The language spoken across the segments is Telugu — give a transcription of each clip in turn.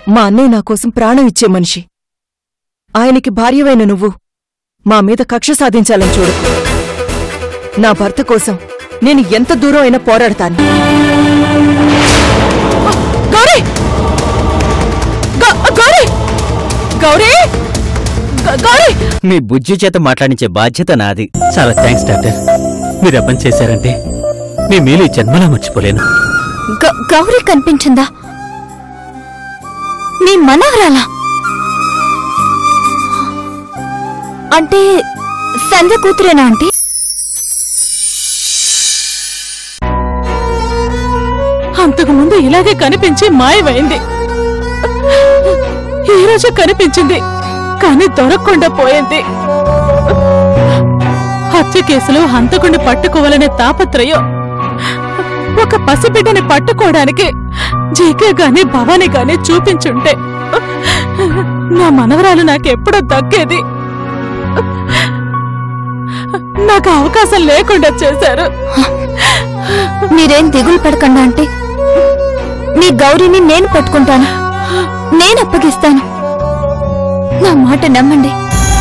మా అన్నయ్య నా కోసం ప్రాణం ఇచ్చే మనిషి ఆయనకి భార్యవైన నువ్వు మా మీద కక్ష సాధించాలని చూడు నా భర్త కోసం నేను ఎంత దూరం అయినా పోరాడతాను గౌరీ గ- గౌరీ గౌరీ గ- గౌరీ మీ బుజ్జి చేత మాట్లాడించే బాధ్యత నాది చాలా థ్యాంక్స్ డాక్టర్ మీరు ఆ పని చేశారంటే మీ మీలు ఈ జన్మలా మర్చిపోలేను గ- గౌరీ కనిపించిందా మీ మనవరాలా అంటే సంధ్య కూతురేనా ఆంటీ అంతకు ముందు ఇలాగే కనిపించి మాయమైంది ఈ రోజు కనిపించింది కానీ దొరకకుండా పోయింది హత్య కేసులో హంతకుడిని పట్టుకోవాలనే తాపత్రయం ఒక పసిబిడ్డని పట్టుకోవడానికి జీకే గాని భవానీ గాని చూపించుంటే నా మనవరాలు నాకెప్పుడో దక్కేది నాకు అవకాశం లేకుండా చేశారు మీరేం దిగులు పడకండి ఆంటీ మీ గౌరీని నేను పట్టుకుంటాను నేను అప్పగిస్తాను నా మాట నమ్మండి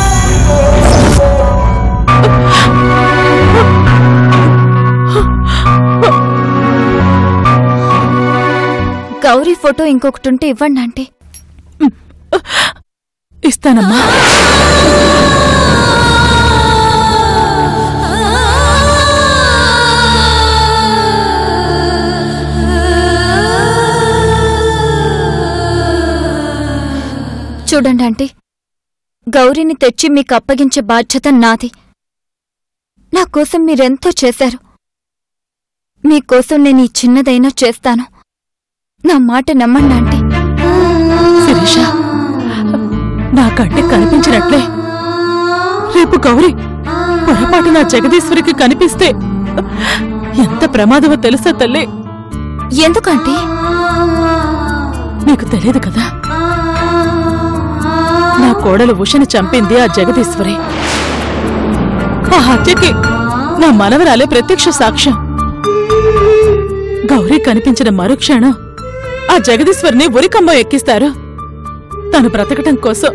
గౌరీ ఫోటో ఇంకొకటి ఉంటే ఇవ్వండి ఆంటీ ఇస్తానమ్మా చూడండి ఆంటీ గౌరీని తెచ్చి మీకు అప్పగించే బాధ్యత నాది నా కోసం మీరెంతో చేశారు మీకోసం నేను ఈ చిన్నదైనా చేస్తాను నా మాట నమ్మండి ఆంటీ శిరీష నాకంటే కనిపించినట్లే రేపు గౌరీ పొరపాటు నా జగదీశ్వరికి కనిపిస్తే ఎంత ప్రమాదమో తెలుసా తల్లి ఎందుకంటే నీకు తెలియదు కదా నా కోడలు ఉషని చంపింది ఆ జగదీశ్వరి ఆ హత్యకి నా మనవరాలే ప్రత్యక్ష సాక్ష్యం గౌరీ కనిపించిన మరుక్షణం ఆ జగదీశ్వరిని ఉరికంబం ఎక్కిస్తారు తను బ్రతకటం కోసం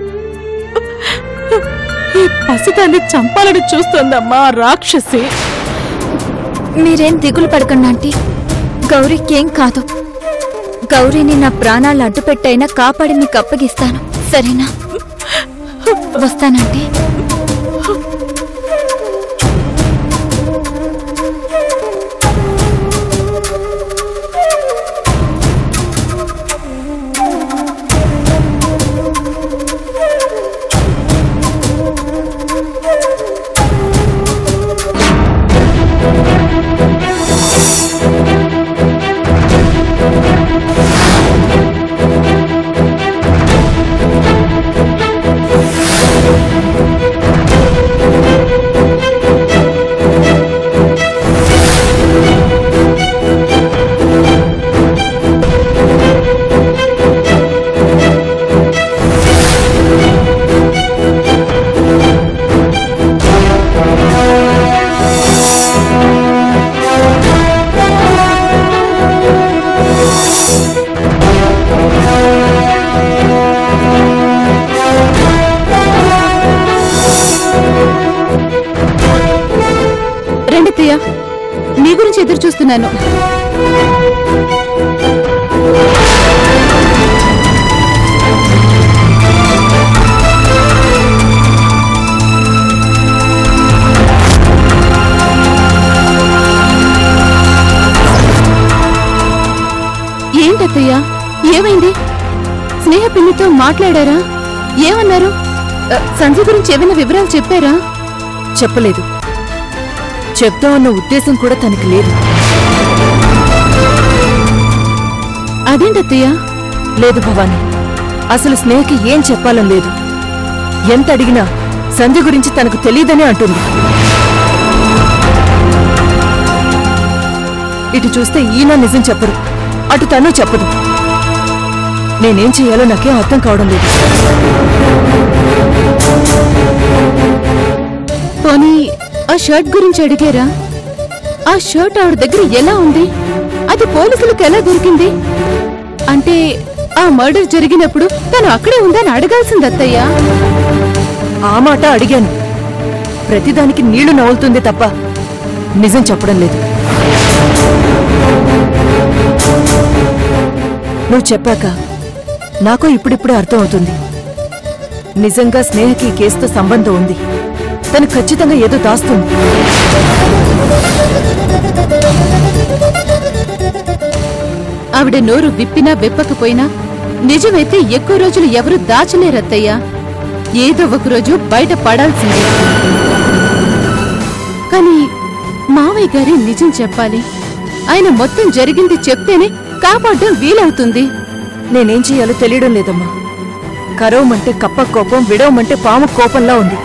ఈ పసిదాన్ని చంపాలని చూస్తోందమ్మా ఆ రాక్షసి మీరేం దిగులు పడకండి ఆంటీ గౌరీకేం కాదు గౌరీని నా ప్రాణాలు అడ్డుపెట్టైనా కాపాడి మీకు అప్పగిస్తాను సరేనా వస్తానంటే రండి ప్రియ మీ గురించి ఎదురు చూస్తున్నాను ఏంటత్తయ్య ఏమైంది స్నేహ పిన్నితో మాట్లాడారా ఏమన్నారు అ, సంజయ్ గురించి ఏమైనా వివరాలు చెప్పారా చెప్పలేదు చెప్తామన్న ఉద్దేశం కూడా తనకి లేదు అదేంటత్తయ్య లేదు భవాని అసలు స్నేహకి ఏం చెప్పాలని లేదు ఎంత అడిగినా సంధ్య గురించి తనకు తెలియదని అంటుంది ఇటు చూస్తే ఈయన నిజం చెప్పరు అటు తను చెప్పదు నేనేం చేయాలో నాకేం అర్థం కావడం లేదు పోనీ ఆ షర్ట్ గురించి అడిగారా ఆ షర్ట్ ఆవిడ దగ్గర ఎలా ఉంది అది పోలీసులకు ఎలా దొరికింది అంటే ఆ మర్డర్ జరిగినప్పుడు తను అక్కడే ఉందని అడగాల్సింది అత్తయ్య ఆ మాట అడిగాను ప్రతిదానికి నీళ్లు నవ్వులుతుంది తప్ప నిజం చెప్పడం లేదు నువ్వు చెప్పాక నాకు ఇప్పుడిప్పుడే అర్థం అవుతుంది నిజంగా స్నేహకి ఈ కేసుతో సంబంధం ఉంది తను ఖచ్చితంగా ఏదో దాస్తుంది ఆవిడ నోరు విప్పినా విప్పకపోయినా నిజమైతే ఎక్కువ రోజులు ఎవరు దాచలేరత్తయ్య ఏదో ఒక రోజు బయట పడాల్సిందే కానీ మావయ్య గారి నిజం చెప్పాలి ఆయన మొత్తం జరిగింది చెప్తేనే కాపాడడం వీలవుతుంది నేనేం చేయాలో తెలియడం లేదమ్మా కరవమంటే కప్ప కోపం విడవమంటే పాము కోపంలా ఉంది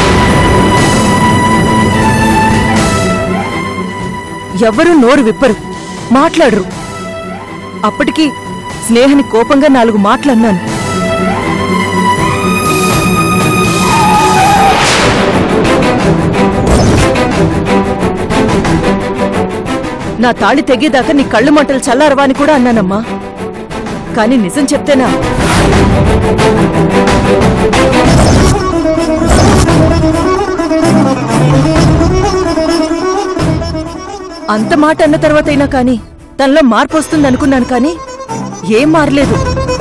ఎవ్వరూ నోరు విప్పరు మాట్లాడరు అప్పటికి స్నేహని కోపంగా నాలుగు మాటలన్నాను నా తాళి తెగేదాకా నీ కళ్ళు మంటలు చల్లారవా అని కూడా అన్నానమ్మా కానీ నిజం చెప్తేనా అంత మాట అన్న తర్వాత అయినా కానీ తనలో మార్పు వస్తుంది అనుకున్నాను కానీ ఏం మారలేదు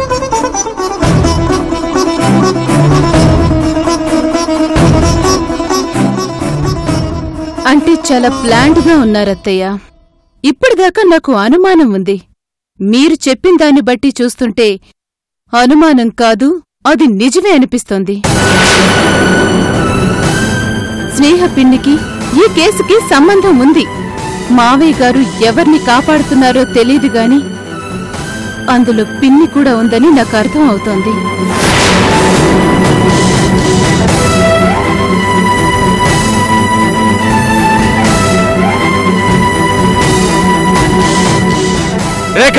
అంటే చాలా ప్లాంట్ గా ఉన్నారత్తయ్య ఇప్పటిదాకా నాకు అనుమానం ఉంది మీరు చెప్పిన దాన్ని బట్టి చూస్తుంటే అనుమానం కాదు అది నిజమే అనిపిస్తోంది స్నేహ పిన్నికి ఈ కేసుకి సంబంధం ఉంది మావయ్య గారు ఎవరిని కాపాడుతున్నారో తెలియదు గాని అందులో పిన్ని కూడా ఉందని నాకు అర్థం అవుతోంది రేఖ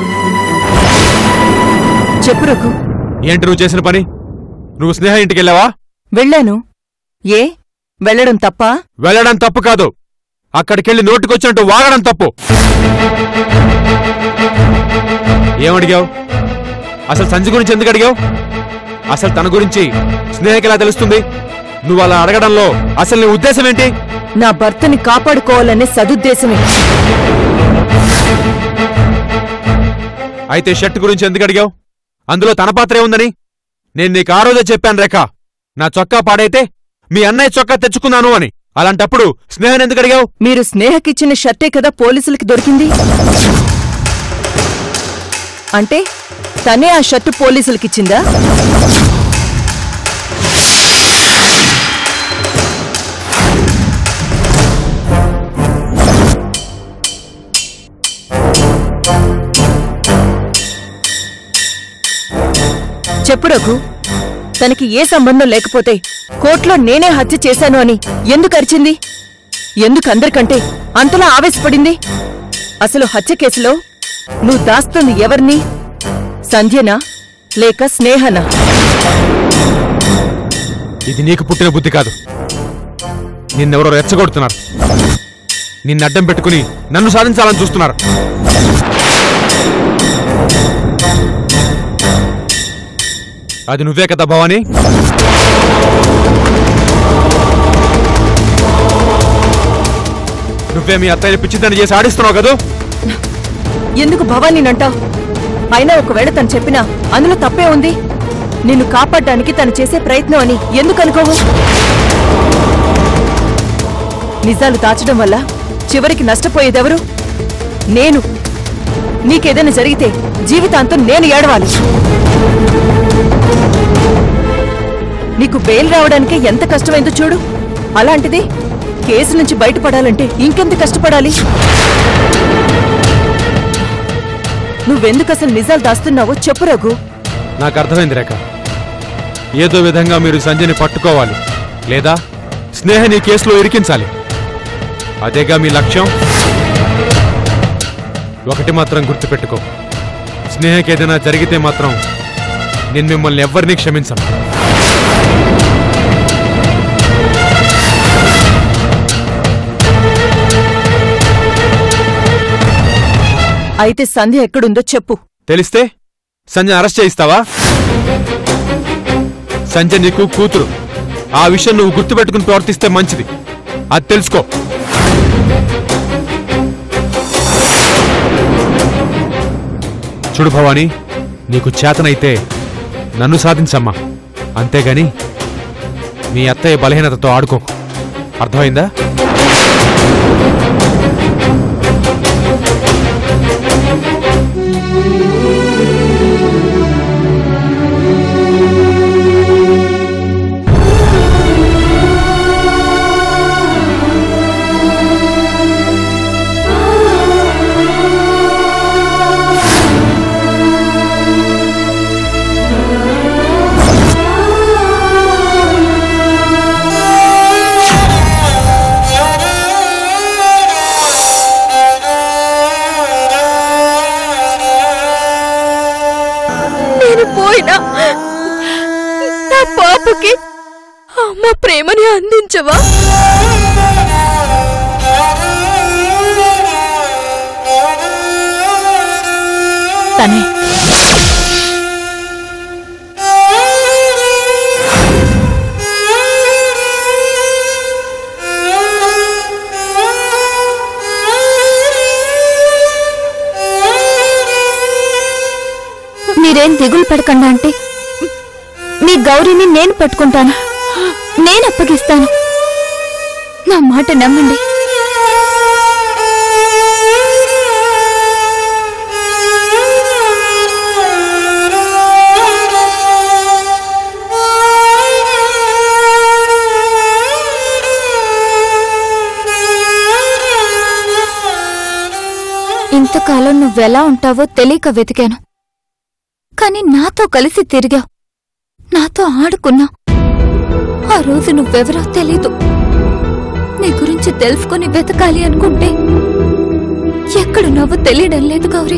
చెప్పు రఘు ఏంటి నువ్వు చేసిన పని నువ్వు స్నేహ ఇంటికి వెళ్ళావా వెళ్ళాను ఏ వెళ్ళడం తప్పా వెళ్ళడం తప్పు కాదు అక్కడికెళ్ళి నోటికొచ్చినట్టు వాగడం తప్పు ఏమడిగావు అసలు సంజయ్ గురించి ఎందుకు అడిగావు అసలు తన గురించి స్నేహకి ఎలా తెలుస్తుంది నువ్వు అలా అడగడంలో అసలు నీ ఉద్దేశం ఏంటి నా భర్తని కాపాడుకోవాలనే సదుద్దేశమే అయితే షర్ట్ గురించి ఎందుకు అడిగావు అందులో తన పాత్ర ఏముందని నేను నీకు ఆ రోజే చెప్పాను రేఖ నా చొక్కా పాడైతే మీ అన్నయ్య చొక్కా తెచ్చుకున్నాను అని అలాంటప్పుడు స్నేహం ఎందుకు అడిగావు మీరు స్నేహకిచ్చిన షర్టే కదా పోలీసులకి దొరికింది అంటే తనే ఆ షర్టు పోలీసులకిచ్చిందా చెప్పు రఘు తనకి ఏ సంబంధం లేకపోతే కోర్టులో నేనే హత్య చేశాను అని ఎందుకు అరిచింది ఎందుకు అందరికంటే అంతలా ఆవేశపడింది అసలు హత్య కేసులో నువ్వు దాస్తుంది ఎవరిని సంధ్యనా లేక స్నేహనా ఇది నీకు పుట్టిన బుద్ధి కాదు నిన్నెవరో రెచ్చగొడుతున్నారు నిన్ను అడ్డం పెట్టుకుని నన్ను సాధించాలని చూస్తున్నారు అది నువ్వే కదా భవానీ నువ్వే మీ అత్తయ్య పిచ్చిదని చేసి ఆడిస్తున్నావు కదూ ఎందుకు భవానీనంటావు అయినా ఒకవేళ తను చెప్పినా అందులో తప్పే ఉంది నిన్ను కాపాడ్డానికి తను చేసే ప్రయత్నం అని ఎందుకు అనుకోవు నిజాలు దాచడం వల్ల చివరికి నష్టపోయేదెవరు నేను నీకేదైనా జరిగితే జీవితాంతం నేను ఏడవాలి నీకు బెయిల్ రావడానికే ఎంత కష్టమైందో చూడు అలాంటిది కేసు నుంచి బయటపడాలంటే ఇంకెంత కష్టపడాలి నువ్వెందుకు అసలు నిజాలు దాస్తున్నావో చెప్పు రఘు నాకు అర్థమైంది రేఖ ఏదో విధంగా మీరు సంజయ్ని పట్టుకోవాలి లేదా స్నేహని ఈ కేసులో ఇరికించాలి అదేగా మీ లక్ష్యం ఒకటి మాత్రం గుర్తుపెట్టుకో స్నేహకి ఏదైనా జరిగితే మాత్రం నేను మిమ్మల్ని ఎవ్వరినీ క్షమించను అయితే సంధ్య ఎక్కడుందో చెప్పు తెలిస్తే సంజయ్ అరెస్ట్ చేయిస్తావా సంజయ్ నీకు కూతురు ఆ విషయం నువ్వు గుర్తుపెట్టుకుని ప్రవర్తిస్తే మంచిది అది తెలుసుకో చూడు భవానీ నీకు చేతనైతే నన్ను సాధించమ్మా అంతేగాని నీ అత్తయ్య బలహీనతతో ఆడుకోకు అర్థమైందా నేను పోయినా నా పాపకి అమ్మ ప్రేమని అందించవా తనే మీరేం దిగులు పడకండి అంటే మీ గౌరీని నేను పట్టుకుంటాను నేను అప్పగిస్తాను నా మాట నమ్మండి ఇంతకాలం నువ్వెలా ఉంటావో తెలియక వెతికాను కాని నాతో కలిసి తిరిగావు నాతో ఆడుకున్నావు ఆ రోజు నువ్వెవరో తెలీదు నీ గురించి తెలుసుకుని వెతకాలి అనుకుంటే ఎక్కడున్నావో తెలియడం లేదు గౌరీ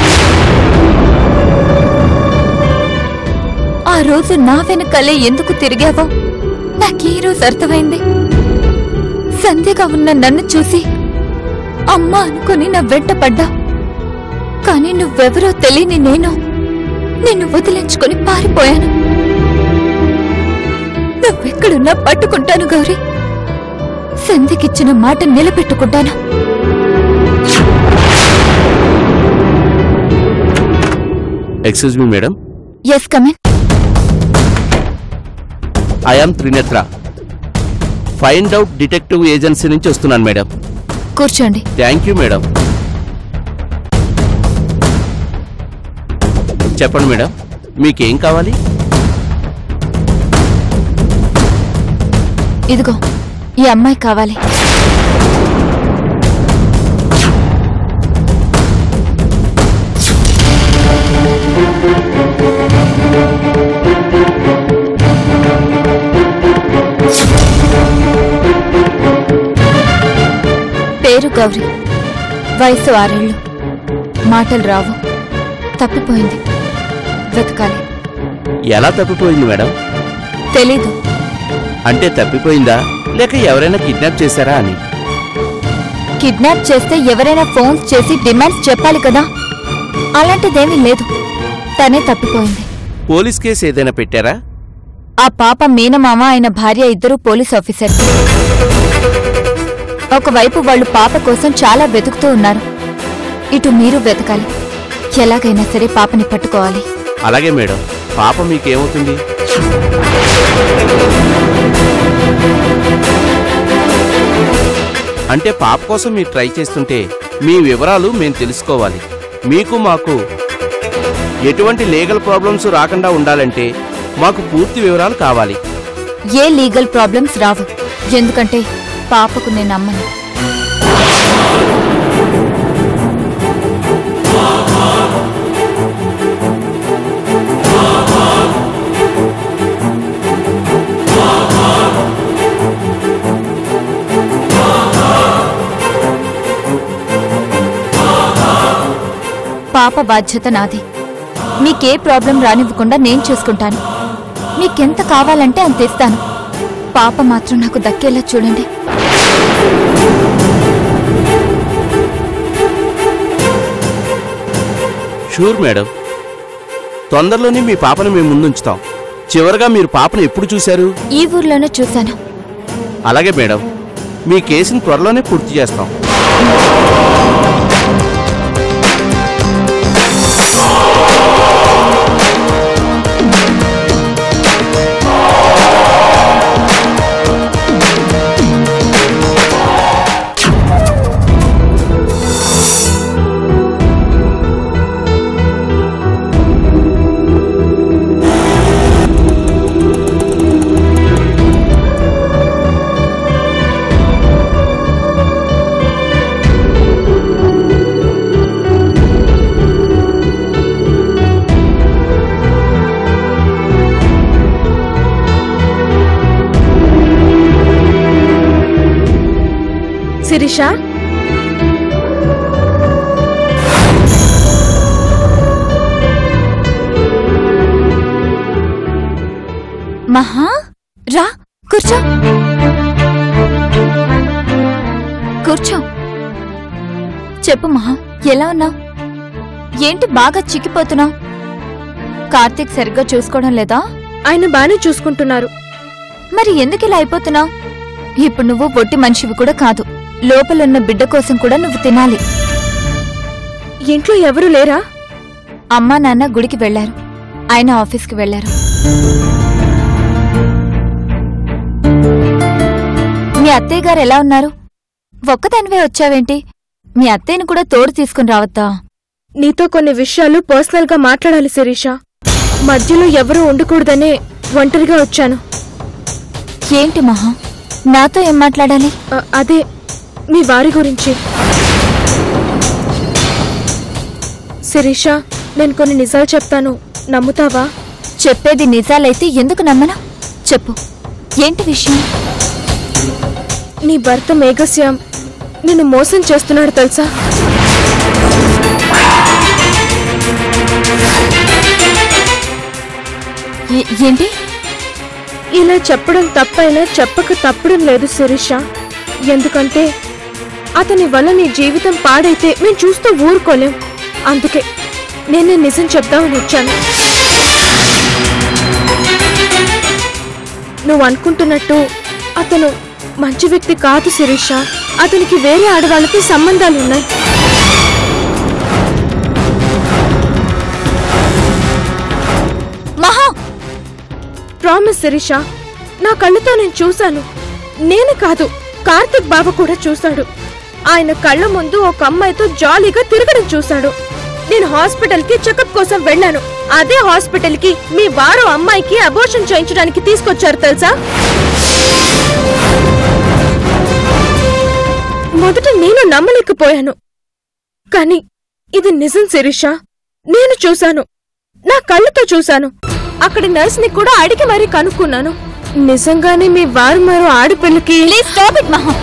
ఆ రోజు నా వెనకాలే ఎందుకు తిరిగావో నాకు ఈ రోజు అర్థమైంది సంధ్యగా ఉన్న నన్ను చూసి అమ్మ అనుకుని నా వెంట పడ్డా కానీ నువ్వెవరో తెలియని నేను నిన్ను వదిలించుకొని పారిపోయాను నువ్వెక్కడున్నా పట్టుకుంటాను గౌరీ సంధికిచ్చిన మాట నిలబెట్టుకుంటాను excuse me madam yes come in I am Trinetra find out detective agency నుంచి వస్తున్నాను మేడం కూర్చోండి థ్యాంక్ యూ మేడం చెప్పండి మేడం మీకేం కావాలి ఇదిగో ఈ అమ్మాయి కావాలి పేరు గౌరీ వయసు ఆరేళ్ళు మాటలు రావు తప్పిపోయింది వెతకాలి ఎలా తప్పిపోయింది మేడం తెలీదు అంటే తప్పిపోయిందా లేక ఎవరైనా కిడ్నాప్ చేశారా అని కిడ్నాప్ చేస్తే ఎవరైనా ఫోన్స్ చేసి డిమాండ్స్ చెప్పాలి కదా అలాంటిదేమీ లేదు తనే తప్పిపోయింది పోలీస్ కేసు ఏదైనా పెట్టారా ఆ పాప మీనమామ ఆయన భార్య ఇద్దరు పోలీస్ ఆఫీసర్ ఒకవైపు వాళ్ళు పాప కోసం చాలా వెతుకుతూ ఉన్నారు ఇటు మీరు వెతకాలి ఎలాగైనా సరే పాపని పట్టుకోవాలి అలాగే మేడం పాప మీకేమవుతుంది అంటే పాప కోసం మీరు ట్రై చేస్తుంటే మీ వివరాలు మేము తెలుసుకోవాలి మీకు మాకు ఎటువంటి లీగల్ ప్రాబ్లమ్స్ రాకుండా ఉండాలంటే మాకు పూర్తి వివరాలు కావాలి ఏ లీగల్ ప్రాబ్లమ్స్ రావు ఎందుకంటే పాపకు నేను అమ్మను పాప బాధ్యత నాది మీకే ప్రాబ్లం రానివ్వకుండా నేను చూసుకుంటాను మీకెంత కావాలంటే అంత ఇస్తాను పాప మాత్రం నాకు దక్కేలా చూడండి షూర్ మేడం తొందరలోనే మీ పాపను మేము ముందుంచుతాం చివరగా మీరు పాపను ఎప్పుడు చూశారు ఈ ఊర్లోనే చూశాను అలాగే మేడం మీ కేసును త్వరలోనే పూర్తి చేస్తాం శిరీష మహా రా కూర్చో కూర్చో చెప్పు మహా ఎలా ఉన్నావు ఏంటి బాగా చిక్కిపోతున్నావు కార్తీక్ సరిగ్గా చూసుకోవడం లేదా ఆయన బానే చూసుకుంటున్నారు మరి ఎందుకు ఇలా అయిపోతున్నావు ఇప్పుడు నువ్వు ఒట్టి మనిషివి కూడా కాదు లోపలున్న బిడ్డ కోసం కూడా నువ్వు తినాలి ఇంట్లో ఎవరు లేరా అమ్మా నాన్న గుడికి వెళ్లారు ఆయన ఆఫీస్కి వెళ్లారు మీ అత్తయ్య గారు ఎలా ఉన్నారు ఒక్కదానివే వచ్చావేంటి మీ అత్తయ్యని కూడా తోడు తీసుకుని రావద్దా నీతో కొన్ని విషయాలు పర్సనల్ గా మాట్లాడాలి శిరీష మధ్యలో ఎవరూ ఉండకూడదనే ఒంటరిగా వచ్చాను ఏంటి మహా నాతో ఏం మాట్లాడాలి అ- అదే మీ వారి గురించి శిరీష నేను కొన్ని నిజాలు చెప్తాను నమ్ముతావా చెప్పేది నిజాలైతే ఎందుకు నమ్మను చెప్పు ఏంటి విషయం నీ భర్త మేఘశ్యామ్ నిన్ను మోసం చేస్తున్నాడు తెలుసా ఏ- ఏంటి ఇలా చెప్పడం తప్పైనా చెప్పక తప్పడం లేదు శిరీష ఎందుకంటే అతని వల్ల నీ జీవితం పాడైతే మేము చూస్తూ ఊరుకోలేం అందుకే నేను నిజం చెప్దామని వచ్చాను నువ్వు అనుకుంటున్నట్టు అతను మంచి వ్యక్తి కాదు శిరీష అతనికి వేరే ఆడవాళ్ళతో సంబంధాలు ఉన్నాయి మహా ప్రామిస్ శిరీష నా కళ్ళతో నేను చూశాను నేను కాదు కార్తిక్ బావ కూడా చూశాడు ఆయన కళ్ళ ముందు ఒక అమ్మాయితో జాలీగా తిరగడం చూశాడు నేను హాస్పిటల్ కి చెకప్ కోసం వెళ్ళాను అదే హాస్పిటల్ కి మీ వారు అమ్మాయికి అబోషన్ చేయించడానికి తీసుకొచ్చారు తెలుసా మొదట నేను నమ్మలేకపోయాను కానీ ఇది నిజం శిరీష నేను చూశాను నా కళ్ళతో చూశాను అక్కడి నర్స్ ని కూడా అడిగి మరీ కనుక్కున్నాను నిజంగానే మీ వారు మరో ఆడపిల్లకి ప్లీజ్ స్టాప్ ఇట్ మహా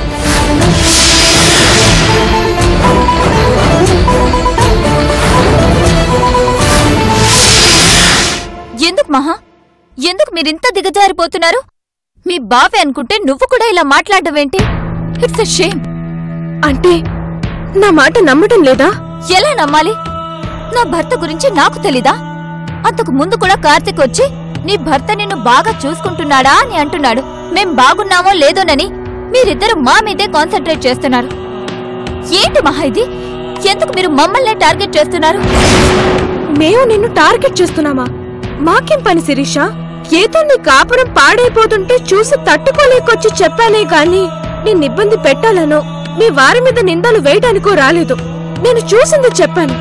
ఎందుకు మహా ఎందుకు మీరింత దిగజారిపోతున్నారు మీ బావే అనుకుంటే నువ్వు కూడా ఇలా మాట్లాడడం ఏంటి ఇట్స్ అ షేమ్ అంటే నా మాట నమ్మటం లేదా ఎలా నమ్మాలి నా భర్త గురించి నాకు తెలీదా అంతకు ముందు కూడా కార్తిక్ వచ్చి నీ భర్త నిన్ను బాగా చూసుకుంటున్నాడా అని అంటున్నాడు మేం బాగున్నామో లేదోనని మీరిద్దరు మా మీదే కాన్సన్ట్రేట్ చేస్తున్నారు ఏంటి మహా ఇది ఎందుకు మీరు మమ్మల్నే టార్గెట్ చేస్తున్నారు మేము నిన్ను టార్గెట్ చేస్తున్నామా మాకేం పని శిరీష ఏదో నీ కాపురం పాడైపోతుంటే చూసి తట్టుకోలేకొచ్చి చెప్పానే గాని నిన్ను ఇబ్బంది పెట్టాలనో మీ వారి మీద నిందలు వేయడానికో రాలేదు నేను చూసింది చెప్పాను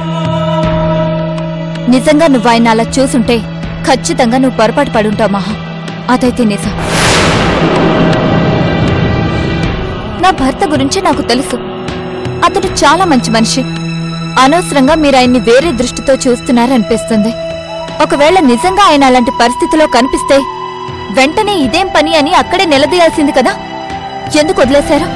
నిజంగా నువ్వు ఆయన అలా చూసుంటే ఖచ్చితంగా నువ్వు పొరపాటు పడుంటావు మహా అదైతే నిజం నా భర్త గురించి నాకు తెలుసు అతడు చాలా మంచి మనిషి అనవసరంగా మీరు ఆయన్ని వేరే దృష్టితో చూస్తున్నారనిపిస్తుంది ఒకవేళ నిజంగా ఆయన అలాంటి పరిస్థితిలో కనిపిస్తే వెంటనే ఇదేం పని అని అక్కడే నిలదీయాల్సింది కదా ఎందుకు వదిలేశారు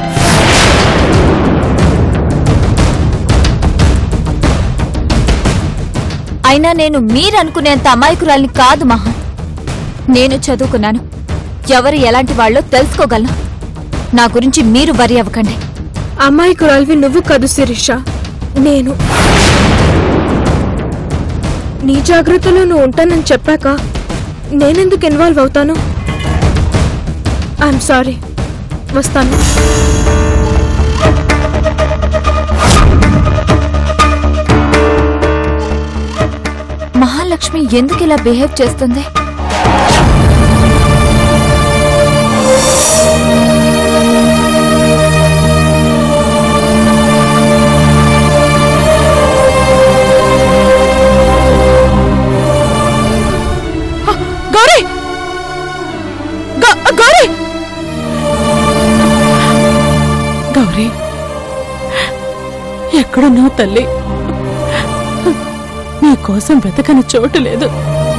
అయినా నేను మీరనుకునేంత అమాయకురాల్ని కాదు మహా నేను చదువుకున్నాను ఎవరు ఎలాంటి వాళ్ళో తెలుసుకోగలను నా గురించి మీరు వరి అవ్వకండి అమ్మాయికురాల్వి నువ్వు కాదు శిరీష నేను నీ జాగ్రత్తలో నువ్వు ఉంటానని చెప్పాక నేనెందుకు ఇన్వాల్వ్ అవుతాను ఐఎమ్ సారీ వస్తాను మహాలక్ష్మి ఎందుకు ఇలా బిహేవ్ చేస్తుంది గౌరీ గ- గౌరీ గౌరీ ఎక్కడున్నావు తల్లి నీ కోసం వెతకని చోటు లేదు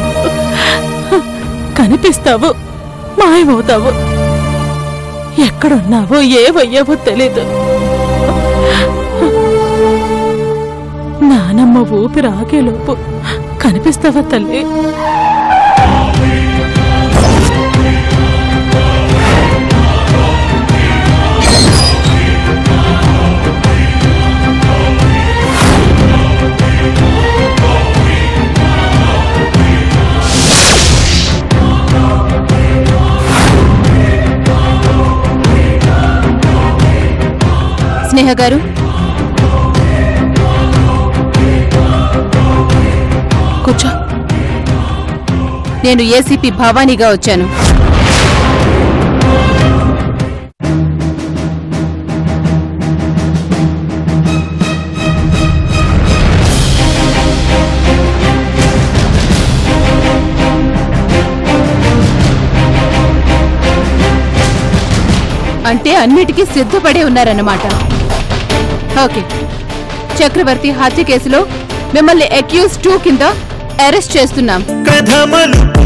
కనిపిస్తావు మాయమవుతావు ఎక్కడున్నావో ఏవయ్యావో తెలీదు నానమ్మ ఊపిరి ఆగేలోపు కనిపిస్తావా తల్లి స్నేహ గారు కూర్చో నేను ఏసీపీ భవానీగా వచ్చాను అంటే అన్నిటికీ సిద్ధపడే ఉన్నారన్నమాట ఓకే చక్రవర్తి హత్య కేసులో మిమ్మల్ని అక్యూజ్ టూ కింద అరెస్ట్ చేస్తున్నాం కథ మలుపు